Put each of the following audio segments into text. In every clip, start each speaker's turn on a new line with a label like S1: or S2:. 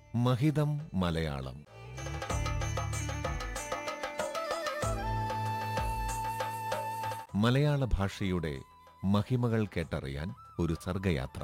S1: മഹിതം മലയാളം മലയാള ഭാഷയുടെ മഹിമകൾ കേട്ടറിയാൻ ഒരു സർഗയാത്ര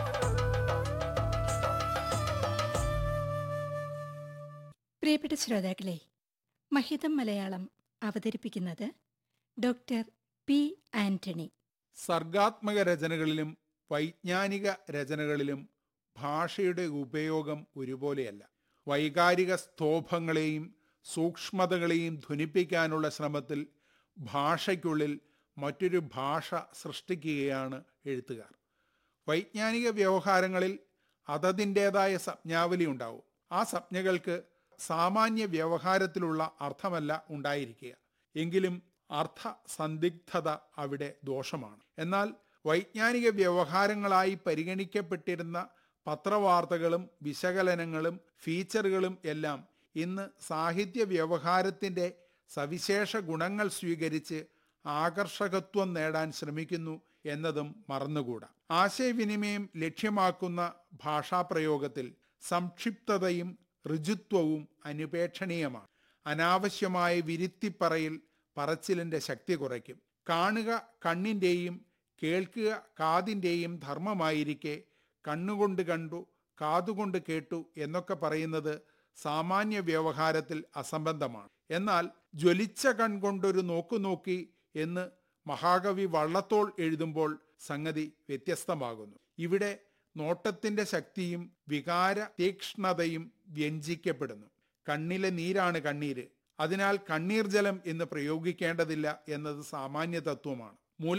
S2: പ്രിയപ്പെട്ട ശ്രോതാക്കളെ മഹിതം മലയാളം അവതരിപ്പിക്കുന്നത് ഡോക്ടർ പി ആന്റണി
S3: സർഗാത്മക രചനകളിലും വൈജ്ഞാനിക രചനകളിലും ഭാഷയുടെ ഉപയോഗം ഒരുപോലെയല്ല വൈകാരിക സ്തോഭങ്ങളെയും സൂക്ഷ്മതകളെയും ധ്വനിപ്പിക്കാനുള്ള ശ്രമത്തിൽ ഭാഷയ്ക്കുള്ളിൽ മറ്റൊരു ഭാഷ സൃഷ്ടിക്കുകയാണ് എഴുത്തുകാർ വൈജ്ഞാനിക വ്യവഹാരങ്ങളിൽ അതതിൻ്റേതായ സംജ്ഞാവലി ഉണ്ടാവും ആ സംജ്ഞകൾക്ക് സാമാന്യ വ്യവഹാരത്തിലുള്ള അർത്ഥമല്ല ഉണ്ടായിരിക്കുക എങ്കിലും അർത്ഥ സന്ദിഗ്ധത അവിടെ ദോഷമാണ് എന്നാൽ വൈജ്ഞാനിക വ്യവഹാരങ്ങളായി പരിഗണിക്കപ്പെട്ടിരുന്ന പത്രവാർത്തകളും വിശകലനങ്ങളും ഫീച്ചറുകളും എല്ലാം ഇന്ന് സാഹിത്യ വ്യവഹാരത്തിൻ്റെ സവിശേഷ ഗുണങ്ങൾ സ്വീകരിച്ച് ആകർഷകത്വം നേടാൻ ശ്രമിക്കുന്നു എന്നതും മറന്നുകൂടാ ആശയവിനിമയം ലക്ഷ്യമാക്കുന്ന ഭാഷാപ്രയോഗത്തിൽ സംക്ഷിപ്തതയും ഋജുത്വവും അനുപേക്ഷണീയമാണ് അനാവശ്യമായ വിരുത്തിപ്പറയിൽ പറച്ചിലിന്റെ ശക്തി കുറയ്ക്കും കാണുക കണ്ണിൻ്റെയും കേൾക്കുക കാതിൻ്റെയും ധർമ്മമായിരിക്കെ കണ്ണുകൊണ്ട് കണ്ടു കാതുകൊണ്ട് കേട്ടു എന്നൊക്കെ പറയുന്നത് സാമാന്യ വ്യവഹാരത്തിൽ അസംബന്ധമാണ് എന്നാൽ ജ്വലിച്ച കൺകൊണ്ടൊരു നോക്കു നോക്കി എന്ന് മഹാകവി വള്ളത്തോൾ എഴുതുമ്പോൾ സംഗതി വ്യത്യസ്തമാകുന്നു ഇവിടെ നോട്ടത്തിന്റെ ശക്തിയും വികാര തീക്ഷ്ണതയും വ്യഞ്ജിക്കപ്പെടുന്നു കണ്ണിലെ നീരാണ് കണ്ണീര് അതിനാൽ കണ്ണീർ ജലം എന്ന് പ്രയോഗിക്കേണ്ടതില്ല എന്നത് സാമാന്യ തത്വമാണ് മുല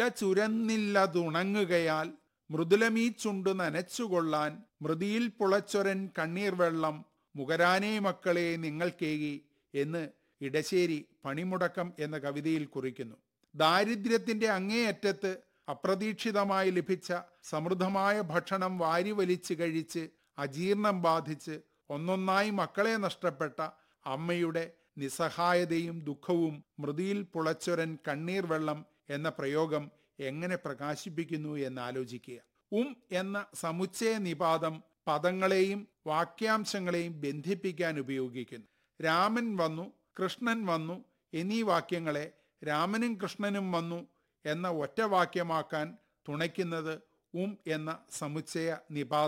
S3: ചുരന്നില്ലതുണങ്ങുകയാൽ മൃദുലമീ ചുണ്ടു നനച്ചുകൊള്ളാൻ മൃതിയിൽ പുളച്ചൊരൻ കണ്ണീർ വെള്ളം മുകരാനേ മക്കളെ നിങ്ങൾക്കേകി എന്ന് ഇടശ്ശേരി പണിമുടക്കം എന്ന കവിതയിൽ കുറിക്കുന്നു ദാരിദ്ര്യത്തിന്റെ അങ്ങേയറ്റത്ത് അപ്രതീക്ഷിതമായി ലഭിച്ച സമൃദ്ധമായ ഭക്ഷണം വാരിവലിച്ച് കഴിച്ച് അജീർണം ബാധിച്ച് ഒന്നൊന്നായി മക്കളെ നഷ്ടപ്പെട്ട അമ്മയുടെ നിസ്സഹായതയും ദുഃഖവും മൃതിയിൽ പുളച്ചൊരൻ കണ്ണീർ വെള്ളം എന്ന പ്രയോഗം എങ്ങനെ പ്രകാശിപ്പിക്കുന്നു എന്ന് ആലോചിക്കുക ഉം എന്ന സമുച്ചയ നിപാതം പദങ്ങളെയും വാക്യാംശങ്ങളെയും ബന്ധിപ്പിക്കാൻ ഉപയോഗിക്കുന്നു രാമൻ വന്നു കൃഷ്ണൻ വന്നു എന്നീ വാക്യങ്ങളെ രാമനും കൃഷ്ണനും വന്നു എന്ന ഒറ്റവാക്യമാക്കാൻ തുണയ്ക്കുന്നത് ഉം എന്ന സമുച്ചയ നിപാതം